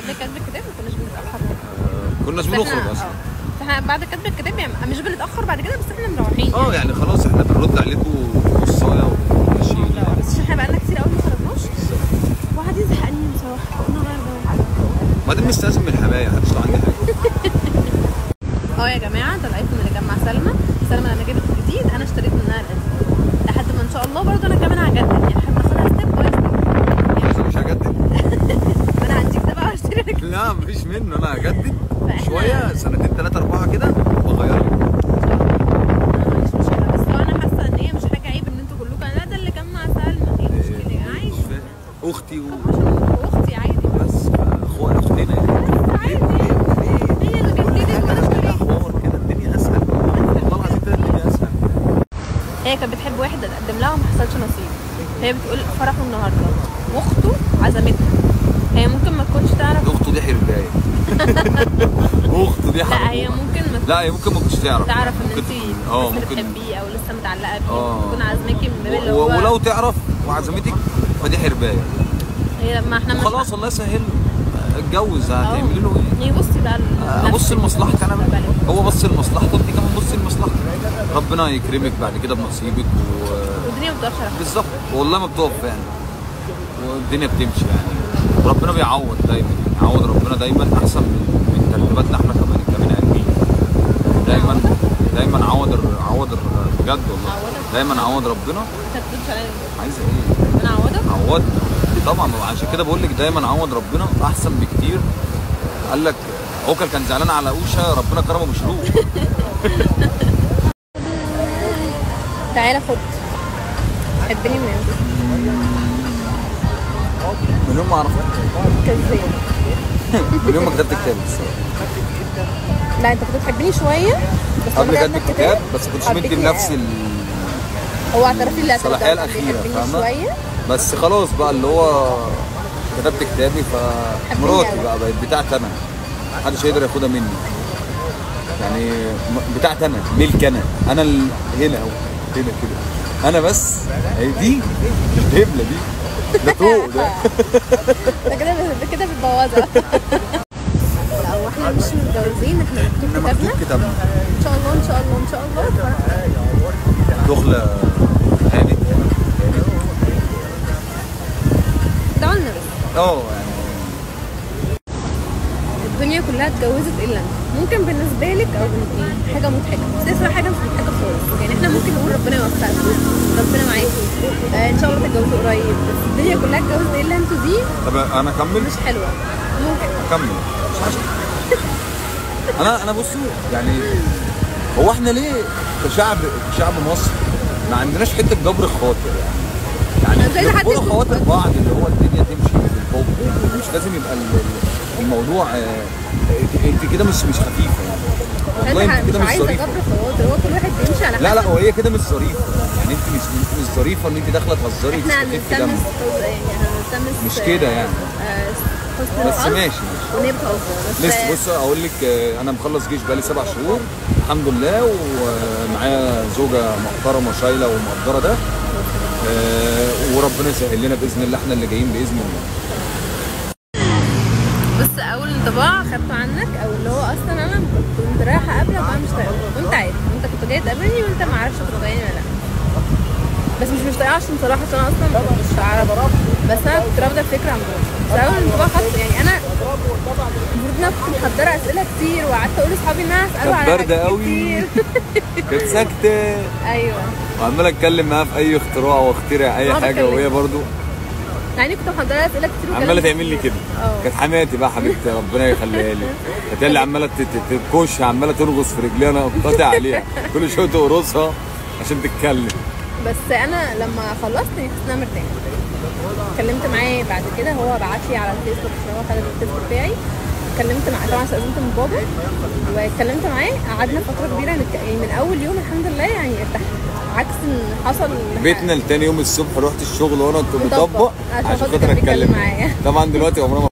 قبل كتب الكتاب ما كناش بنتاخر كناش بس إحنا- بنخرج اصلا اه فاحنا بعد كتب الكتاب يعني مش بنتاخر بعد كده بس احنا مروحين اه يعني خلاص احنا بنرد عليكم نصايه وماشيين لا بس عشان احنا بقالنا كتير قوي ما خرجناش وقاعدين زهقانين بصراحه قلنا غير جو بعدين مستأذن من الحمايه محدش طلع عندي حاجه اه يا جماعه طلعت من اللي مع سلمى سلمى لما جابت الجديد انا اشتريت منها القديم لحد ما ان شاء الله برضه انا كمان هجدد يعني احنا بناخدها ستيب باي ستيب بس مش هجدد انا هديك ده بقى واشتري لك لا مفيش منه انا هجدد فإحنا- شويه سنتين ثلاثه اربعه كده واغيره مش مشكله بس هو انا حاسه ان هي مش حاجه عيب ان انتوا كلكم لا ده اللي كان مع سلمى هي مشكله يا مش عادي فاهم. اختي و... عشان اختي عادي بس اخويا اختنا يعني عادي هي اللي جددت وانا اشتريت حوار كده الدنيا اسهل والله العظيم كده الدنيا اسهل هي كانت بتحب واحد اتقدم لها وما حصلش نصيب هي بتقول فرحه النهارده واخته عزمتها هي ممكن ما تكونش تعرف اخته دي حربايه اخته دي لا هي حربايه ممكن ما لا هي ممكن ما كنتش تعرف تعرف ان ممكن انت تكون- اه لسه ممكن بتحبيه او لسه متعلقه بيه اه. تكون عازماكي من باب اللي و- هو ولو تعرف وعزمتك فدي حربايه هي ما احنا مش خلاص الله يسهل له اتجوز هتعملي له ايه؟ هي بصي بقى ل- ابص لنفسك لمصلحتك انا ومستقبلك. هو بص لمصلحته انت كمان بص لمصلحتك ربنا يكرمك بعد كده بنصيبك و... والدنيا ما بتقفش على حد. بالظبط والله ما بتقف يعني والدنيا بتمشي يعني ربنا بيعوض دايما يعوض ربنا دايما احسن من من ترتيباتنا احنا كمان كمان قلبين دايما دايما عوض الر- عوض الر- بجد والله عوضك. دايما عوض ربنا انت بتقولش عليا عايزه ايه؟ انا عوضك عوض طبعا عشان كده بقول لك دايما عوض ربنا احسن بكتير قال لك عوكل كان زعلان على اوشه ربنا كرمه بشروق تعالى خد حبني من امتى من يوم ما عرفت كذاب من يوم ما كتبت كتاب الصراحة. لا انت كنت بتحبني شويه بس قبل لما كتب كتبنا الكتاب بس كنتش مدي حبيتني لنفس قوي. ال... هو اعترف لي لا الصلاحيه الاخيره بيحبني فاهمه شويه بس خلاص بقى اللي هو كتبت كتابي فمراتي قوي. بقى بقت بتاعتي انا محدش هيقدر ياخدها مني يعني م- بتاعتي انا ملك انا انا ال... هنا اهو هنا كده انا بس هي دي الهبله دي ده طوق ده ده كده ده كده بتبوظها لا هو احنا مش متجوزين احنا مكتوب احنا كتابنا مكتوب كتابنا ان شاء الله ان شاء الله ان شاء الله دخله هانت ادعوا لنا بس اه يعني الدنيا كلها اتجوزت الا انت ممكن بالنسبه لك او بالنسبه لي حاجه مضحكه بس هي صراحه حاجه مش مضحكه خالص يعني احنا ممكن نقول ربنا يوفقكم ربنا معاكم آه ان شاء الله تتجوزوا قريب بس الدنيا كلها اتجوزت الا انتوا دي طب انا اكمل مش حلوه ممكن اكمل مش عشان انا انا بصوا يعني هو احنا ليه كشعب كشعب مصر ما عندناش حته جبر خاطر يعني زي يعني ما حد يجبروا يكون- خواطر بعض اللي هو الدنيا تمشي بالحب مش لازم يبقى ال- ال- الموضوع آه، انت- انت كده مش مش خفيفه يعني والله انا انت كده مش مش عايزه ظريفه جبر خواطر هو كل واحد بيمشي على لا لا حسب هو هي كده مش ظريفه يعني انت مش انت مش ظريفه ان انت داخله تهزري احنا وتستخفي هنلتمس دم يعني هنلتمس مش كده يعني. آه، حسن بس الحظ ماشي ماشي وان هي بتهزر بس لسه بص اقول لك آه، انا مخلص جيش بقالي سبع شهور الحمد لله ومعايا زوجه محترمه شايله ومقدره ده آه، وربنا يسهل لنا باذن الله احنا اللي جايين باذن الله بس اول انطباع خدته عنك او اللي هو اصلا انا كنت رايحه اقابلك وانا مش طايقاك وانت عارف انت كنت جاي تقابلني وانت ما عارفش كنت طايقني ولا لا بس مش مش طايقاه عشان صراحه عشان انا اصلا ما كنتش اعرف بس انا كنت رافضه الفكره عن جوه بس اول انطباع خدته يعني انا المفروض ان انا كنت محضره اسئله كتير وقعدت اقول لاصحابي ان انا اساله كانت على باردة حاجات قوي. كتير. كانت ساكته ايوه وعمال اتكلم معاها في اي اختراع واخترع اي ما حاجه بتكلم. وهي برضو يعني كنت محضره اسئله كتير وكلام عماله كتير. تعمل لي كده اه. كانت حماتي بقى حبيبتي ربنا يخليها لي كانت هي اللي عماله ت- ت- تكش عماله ترقص في رجليها انا قاطع عليها كل شويه تقرصها عشان تتكلم بس انا لما خلصت حسيت ان انا مرتاحه اتكلمت معاه بعد كده هو بعت لي على الفيسبوك عشان هو خد الفيسبوك بتاعي اتكلمت معاه طبعا استاذنت من بابا واتكلمت معاه قعدنا فتره كبيره نتك... يعني من اول يوم الحمد لله يعني ارتحنا عكس ان حصل بيتنا لتاني يوم الصبح رحت الشغل وانا كنت مطبق مطبق عشان عشان خاطر خاطر كان بيتكلم اتكلم معايا. طبعا دلوقتي عمرها ما